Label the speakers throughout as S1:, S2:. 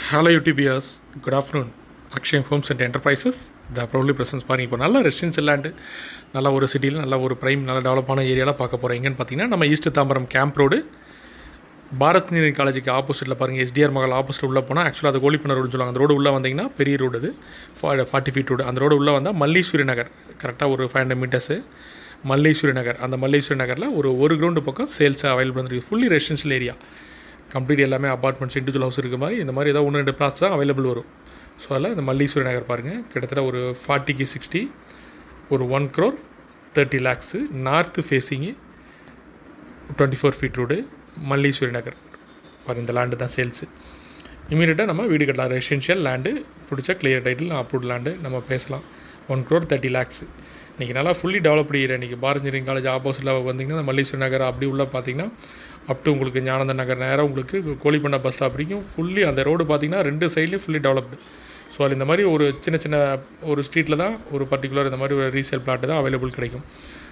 S1: hello youtubers good afternoon Akshayam Homes and Enterprises the proudly presents பாருங்க இப்போ நல்ல residential land நல்ல ஒரு சிட்டியில் நல்ல ஒரு ப்ரைம் நல்ல டெவலப்பான ஏரியாவில் பார்க்க போகிறோம் எங்கன்னு பார்த்தீங்கன்னா நம்ம east Tambaram camp road Bharat engineering காலேஜுக்கு ஆப்போசிட்டில் பாருங்கள் எஸ்டிஆர் மகள் ஆப்போசிட் உள்ளே போனால் ஆக்சுவலாக அது கோழிப்பண்ண ரோடுன்னு சொல்லுவாங்க அந்த ரோடு உள்ளே வந்தீங்கன்னா பெரிய ரோடு அது ஃபார்ட்டி ஃபீட் ரோடு அந்த ரோடு உள்ளே வந்தால் மல்லீஸ்வரி நகர் கரெக்டாக ஒரு five hundred meters Malleswari Nagar அந்த மல்லேஸ்வரி நகரில் ஒரு ஒரு கிரவுண்டு பக்கம் சேல்ஸ் அவைலபிள் வந்துருக்கு ஃபுல்லி ரெசிடென்ஷியல் ஏரியா கம்ப்ளீட் எல்லாமே அப்பார்ட்மெண்ட்ஸ் இண்டிவிஜுவல் ஹவுஸ் இருக்க மாதிரி இந்த மாதிரி ஏதாவது ஒன்று ரெண்டு ப்ளாட்ஸ் தான் அவைலபிள் வரும் ஸோ அதில் இந்த மல்லீஸ்வரி நகர் பாருங்கள் கிட்டத்தட்ட ஒரு ஃபார்ட்டிக்கு சிக்ஸ்டி ஒரு one crore thirty lakhs north facing twenty four feet road Malleeswari Nagar பாருங்கள் இந்த லேண்டு தான் சேல்ஸு இமீடியட்டாக நம்ம வீடு கட்டலாம் ரெசிடென்ஷியல் லேண்டு பிடிச்ச கிளியர் டைட்டில் அப்ரூவ்ட் லேண்டு நம்ம பேசலாம் ஒன் க்ரோர் தேர்ட்டி லேக்ஸு இன்றைக்கி நல்லா ஃபுல்லி டெவலப் ஏரியா இன்றைக்கி பாரத் இன்ஜினியரிங் காலேஜ் ஆப்போசிட்டில் வந்தீங்கன்னா மல்லீஸ்வரி நகர் அப்படி உள்ள பார்த்தீங்கன்னா அப் டு உங்களுக்கு ஞானந்த நகர் நேராக உங்களுக்கு கோழிப்பண்ண பஸ் ஸ்டாப் வரைக்கும் ஃபுல்லி அந்த ரோடு பார்த்தீங்கன்னா ரெண்டு சைட்லேயும் ஃபுல்லி டெவலப்டு ஸோ அது இந்த மாதிரி ஒரு சின்ன சின்ன ஒரு ஸ்ட்ரீட்டில் தான் ஒரு பர்டிகுலர் இந்த மாதிரி ஒரு ரீசேல் பிளாட்டு தான் அவைலபிள் கிடைக்கும்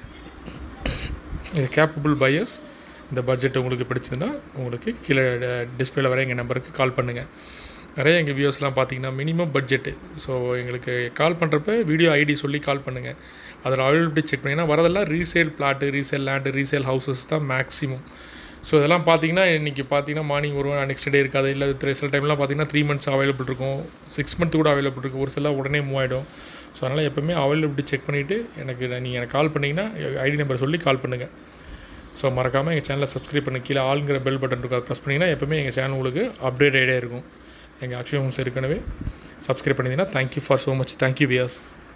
S1: இது கேப்பபிள் பையர்ஸ் இந்த பட்ஜெட் உங்களுக்கு பிடிச்சதுன்னா உங்களுக்கு கீழே டிஸ்பிளேல வர எங்கள் நம்பருக்கு கால் பண்ணுங்கள் நிறைய எங்கள் வியூஸ்லாம் பார்த்தீங்கன்னா மினிமம் பட்ஜெட்டு ஸோ எங்களுக்கு கால் பண்ணுறப்ப வீடியோ ஐடி சொல்லி கால் பண்ணுங்கள் அதில் அவைலபிலிட்டி செக் பண்ணிங்கன்னா வரதெல்லாம் resale flat resale land resale houses தான் மேக்ஸிமம் ஸோ இதெல்லாம் பார்த்தீங்கன்னா இன்றைக்கி பார்த்தீங்கன்னா மார்னிங் வரும் நெக்ஸ்ட் டே இருக்காது இல்லை சில டைம்லாம் பார்த்தீங்கன்னா த்ரீ மந்த்ஸ் அவைலபிள் இருக்கும் சிக்ஸ் மந்த் கூட அவைலபிள் இருக்கும் ஒரு சில உடனே மூவ் ஆகிடும் ஸோ அதனால் எப்போவுமே அவைலபிலிட்டி செக் பண்ணிவிட்டு எனக்கு நீங்கள் எனக்கு கால் பண்ணிங்கன்னா ஐடி நம்பர் சொல்லி கால் பண்ணுங்கள் ஸோ மறக்காமல் எங்கள் சேனலை சப்ஸ்கிரைப் பண்ணி கீழே ஆளுங்கிற பெல் பட்டன் இருக்கும் அதை ப்ரெஸ் பண்ணிங்கன்னா எப்போவுமே எங்கள் சேனல் உங்களுக்கு அப்டேட் ஆகிட்டே இருக்கும் எங்கள் அக்ஷய ஹோம்ஸ் ஏற்கனவே சப்ஸ்கிரைப் பண்ணிங்கன்னா thank you for so much thank you wears